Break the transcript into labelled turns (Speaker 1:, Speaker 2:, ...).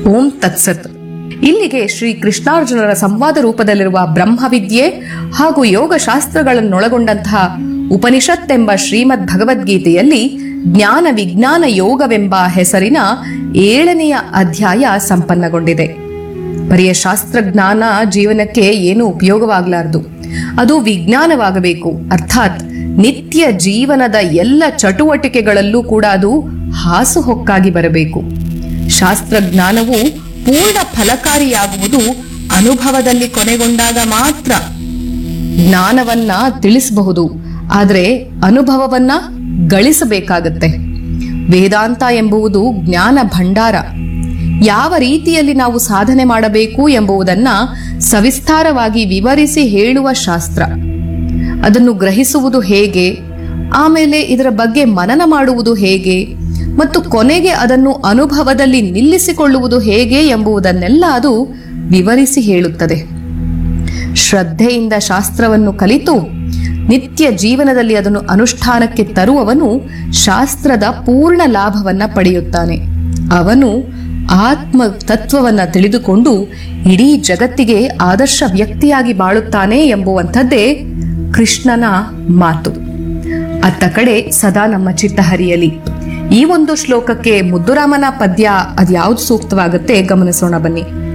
Speaker 1: ಓಂ ತತ್ಸತ್ ಇಲ್ಲಿಗೆ ಶ್ರೀ ಕೃಷ್ಣಾರ್ಜುನರ ಸಂವಾದ ರೂಪದಲ್ಲಿರುವ ಬ್ರಹ್ಮವಿದ್ಯೆ ಹಾಗೂ ಯೋಗಶಾಸ್ತ್ರಗಳನ್ನೊಳಗೊಂಡಂತಹ ಉಪನಿಷತ್ ಎಂಬ ಶ್ರೀಮದ್ ಭಗವದ್ಗೀತೆಯಲ್ಲಿ ಜ್ಞಾನ ವಿಜ್ಞಾನ ಯೋಗವೆಂಬ ಹೆಸರಿನ ಏಳನೆಯ ಅಧ್ಯಾಯ ಸಂಪನ್ನಗೊಂಡಿದೆ ಬರೆಯ ಶಾಸ್ತ್ರಜ್ಞಾನ ಜೀವನಕ್ಕೆ ಏನು ಉಪಯೋಗವಾಗಲಾರದು ಅದು ವಿಜ್ಞಾನವಾಗಬೇಕು ಅರ್ಥಾತ್ ನಿತ್ಯ ಜೀವನದ ಎಲ್ಲ ಚಟುವಟಿಕೆಗಳಲ್ಲೂ ಕೂಡ ಅದು ಹಾಸುಹೊಕ್ಕಾಗಿ ಬರಬೇಕು ಶಾಸ್ತ್ರಜ್ಞಾನವು ಪೂರ್ಣ ಫಲಕಾರಿಯಾಗುವುದು ಅನುಭವದಲ್ಲಿ ಕೊನೆಗೊಂಡಾಗ ಮಾತ್ರ ಜ್ಞಾನವನ್ನ ತಿಳಿಸಬಹುದು ಆದರೆ ಅನುಭವವನ್ನ ಗಳಿಸಬೇಕಾಗತ್ತೆ ವೇದಾಂತ ಎಂಬುವುದು ಜ್ಞಾನ ಭಂಡಾರ ಯಾವ ರೀತಿಯಲ್ಲಿ ನಾವು ಸಾಧನೆ ಮಾಡಬೇಕು ಎಂಬುದನ್ನ ಸವಿಸ್ತಾರವಾಗಿ ವಿವರಿಸಿ ಹೇಳುವ ಶಾಸ್ತ್ರ ಅದನ್ನು ಗ್ರಹಿಸುವುದು ಹೇಗೆ ಆಮೇಲೆ ಇದರ ಬಗ್ಗೆ ಮನನ ಮಾಡುವುದು ಹೇಗೆ ಮತ್ತು ಕೊನೆಗೆ ಅದನ್ನು ಅನುಭವದಲ್ಲಿ ನಿಲ್ಲಿಸಿಕೊಳ್ಳುವುದು ಹೇಗೆ ಎಂಬುದನ್ನೆಲ್ಲ ಅದು ವಿವರಿಸಿ ಹೇಳುತ್ತದೆ ಶ್ರದ್ಧೆಯಿಂದ ಶಾಸ್ತ್ರವನ್ನು ಕಲಿತು ನಿತ್ಯ ಜೀವನದಲ್ಲಿ ಅದನ್ನು ಅನುಷ್ಠಾನಕ್ಕೆ ತರುವವನು ಶಾಸ್ತ್ರದ ಪೂರ್ಣ ಲಾಭವನ್ನ ಪಡೆಯುತ್ತಾನೆ ಅವನು ಆತ್ಮ ತತ್ವವನ್ನ ತಿಳಿದುಕೊಂಡು ಇಡೀ ಜಗತ್ತಿಗೆ ಆದರ್ಶ ವ್ಯಕ್ತಿಯಾಗಿ ಬಾಳುತ್ತಾನೆ ಎಂಬುವಂಥದ್ದೇ ಕೃಷ್ಣನ ಮಾತು ಅತ್ತ ಕಡೆ ಸದಾ ನಮ್ಮ ಚಿತ್ತ ಹರಿಯಲಿ ಈ ಒಂದು ಶ್ಲೋಕಕ್ಕೆ ಮುದ್ದುರಾಮನ ಪದ್ಯ ಅದ್ಯಾವ್ದು ಸೂಕ್ತವಾಗುತ್ತೆ ಗಮನಿಸೋಣ ಬನ್ನಿ